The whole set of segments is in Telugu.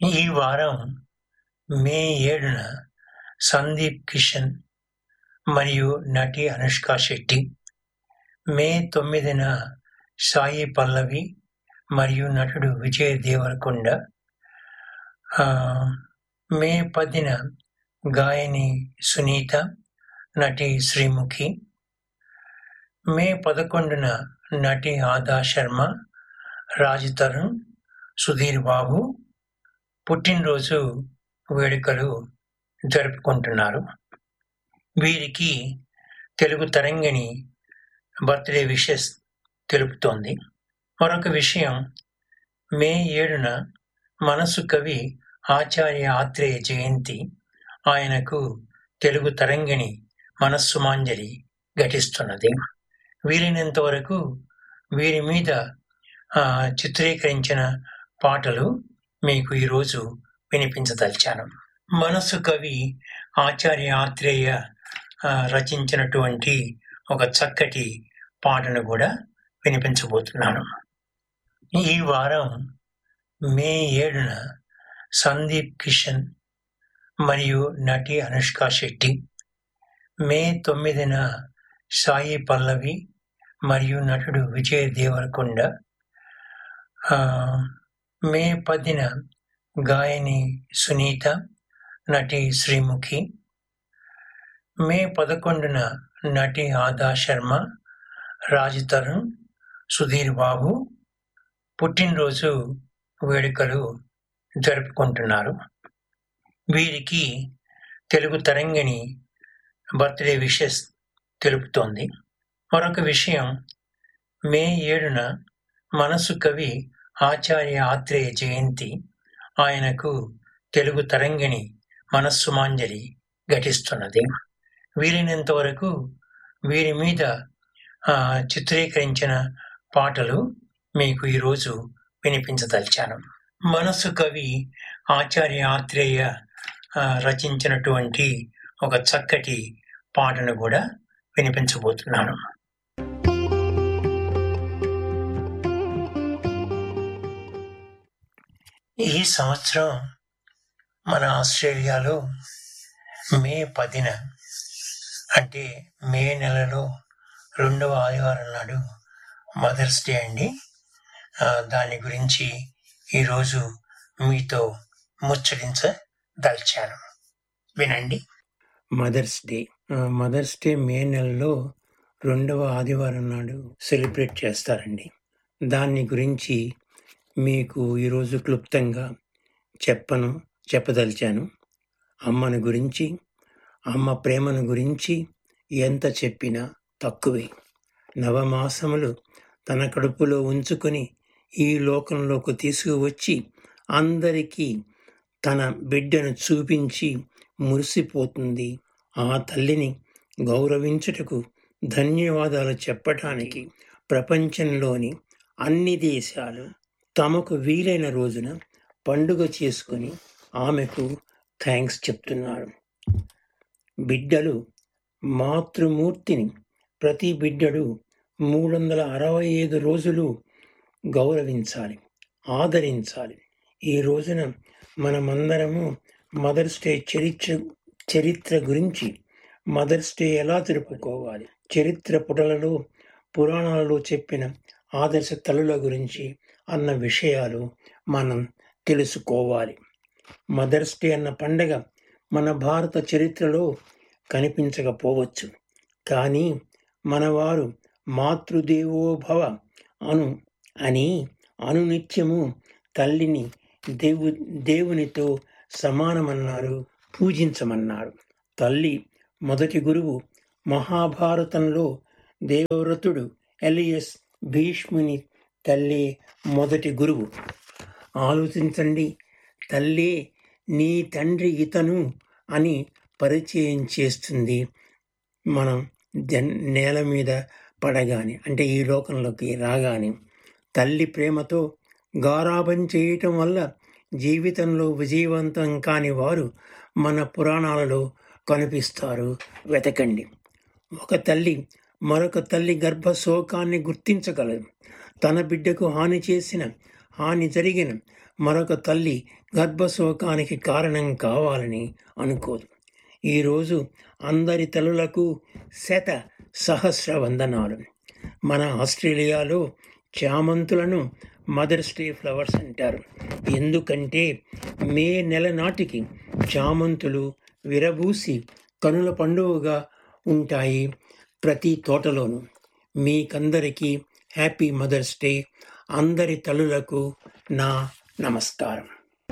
ఈ వారం మే ఏడున సందీప్ కిషన్ మరియు నటి అనుష్క శెట్టి మే తొమ్మిదిన సాయి పల్లవి మరియు నటుడు విజయ్ దేవరకొండ ఆ, మే పదిన గాయని సునీత నటి శ్రీముఖి మే పదకొండున నటి ఆదా శర్మ రాజ్ తరుణ్ సుధీర్ బాబు పుట్టినరోజు వేడుకలు జరుపుకుంటున్నారు వీరికి తెలుగు తరంగిణి బర్త్డే విషెస్ తెలుపుతోంది మరొక విషయం మే ఏడున మనసు కవి ఆచార్య ఆత్రేయ జయంతి ఆయనకు తెలుగు తరంగిణి మనస్సుమాంజలి ఘటిస్తున్నది వీలైనంత వరకు వీరి మీద ఆ, చిత్రీకరించిన పాటలు మీకు ఈరోజు వినిపించదలిచాను మనసు కవి ఆచార్య ఆత్రేయ ఆ, రచించినటువంటి ఒక చక్కటి పాటను కూడా వినిపించబోతున్నాను ఈ వారం మే ఏడున సందీప్ కిషన్ మరియు నటి అనుష్క శెట్టి మే తొమ్మిదిన సాయి పల్లవి మరియు నటుడు విజయ్ దేవరకొండ ఆ, మే పదిన గాయని సునీత నటి శ్రీముఖి మే పదకొండున నటి ఆదా శర్మ రాజ్ తరుణ్ సుధీర్ బాబు పుట్టినరోజు వేడుకలు జరుపుకుంటున్నారు వీరికి తెలుగు తరంగిణి బర్త్డే విషెస్ తెలుపుతోంది మరొక విషయం మే ఏడున మనసు కవి ఆచార్య ఆత్రేయ జయంతి ఆయనకు తెలుగు తరంగిణి మనస్సుమాంజలి ఘటిస్తున్నది వీలైనంత వరకు వీరి మీద ఆ, చిత్రీకరించిన పాటలు మీకు ఈరోజు వినిపించదలిచాను మనసు కవి ఆచార్య ఆత్రేయ ఆ, రచించినటువంటి ఒక చక్కటి పాటను కూడా వినిపించబోతున్నాను ఈ సంవత్సరం మన ఆస్ట్రేలియాలో మే పదిన అంటే మే నెలలో రెండవ ఆదివారం నాడు మదర్స్ డే అండి ఆ, దాని గురించి ఈరోజు మీతో ముచ్చటించదలిచాను వినండి మదర్స్ డే ఆ, మదర్స్ డే మే నెలలో రెండవ ఆదివారం నాడు సెలబ్రేట్ చేస్తారండి దాన్ని గురించి మీకు ఈరోజు క్లుప్తంగా చెప్పను చెప్పదలిచాను అమ్మను గురించి అమ్మ ప్రేమను గురించి ఎంత చెప్పినా తక్కువే నవమాసములు తన కడుపులో ఉంచుకొని ఈ లోకంలోకి తీసుకువచ్చి అందరికీ తన బిడ్డను చూపించి మురిసిపోతుంది ఆ తల్లిని గౌరవించుటకు ధన్యవాదాలు చెప్పటానికి ప్రపంచంలోని అన్ని దేశాలు తమకు వీలైన రోజున పండుగ చేసుకొని ఆమెకు థ్యాంక్స్ చెప్తున్నారు బిడ్డలు మాతృమూర్తిని ప్రతి బిడ్డడు మూడు వందల అరవై ఐదు రోజులు గౌరవించాలి ఆదరించాలి ఈ రోజున మనమందరము మదర్స్ డే చరిత్ర చరిత్ర గురించి మదర్స్ డే ఎలా జరుపుకోవాలి చరిత్ర పుటలలో పురాణాలలో చెప్పిన ఆదర్శ తల్లుల గురించి అన్న విషయాలు మనం తెలుసుకోవాలి మదర్స్ డే అన్న పండగ మన భారత చరిత్రలో కనిపించకపోవచ్చు కానీ మనవారు మాతృదేవో భవ అను అని అనునిత్యము తల్లిని దేవు దేవునితో సమానమన్నారు పూజించమన్నారు తల్లి మొదటి గురువు మహాభారతంలో దేవవ్రతుడు ఎలియస్ భీష్ముని తల్లి మొదటి గురువు ఆలోచించండి తల్లే నీ తండ్రి ఇతను అని పరిచయం చేస్తుంది మనం జన్ నేల మీద పడగానే అంటే ఈ లోకంలోకి రాగానే తల్లి ప్రేమతో గారాబం చేయటం వల్ల జీవితంలో విజయవంతం కాని వారు మన పురాణాలలో కనిపిస్తారు వెతకండి ఒక తల్లి మరొక తల్లి గర్భ శోకాన్ని గుర్తించగలదు తన బిడ్డకు హాని చేసిన హాని జరిగిన మరొక తల్లి గర్భశోకానికి కారణం కావాలని అనుకోదు ఈరోజు అందరి తల్లులకు శత సహస్ర వందనాలు మన ఆస్ట్రేలియాలో చామంతులను మదర్స్ డే ఫ్లవర్స్ అంటారు ఎందుకంటే మే నెల నాటికి చామంతులు విరబూసి కనుల పండుగగా ఉంటాయి ప్రతి తోటలోనూ మీకందరికీ హ్యాపీ మదర్స్ డే అందరి తల్లులకు నా నమస్కారం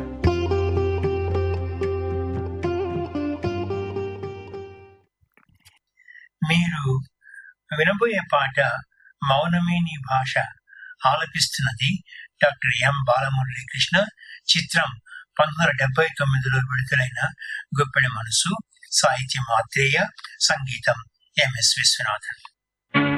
మీరు వినబోయే పాట మౌనమే నీ భాష ఆలపిస్తున్నది డాక్టర్ ఎం బాలమురళీ కృష్ణ చిత్రం పంతొమ్మిది వందల డెబ్బై తొమ్మిదిలో విడుదలైన గుప్పెడి మనసు సాహిత్యం ఆత్రేయ సంగీతం ఎంఎస్ విశ్వనాథన్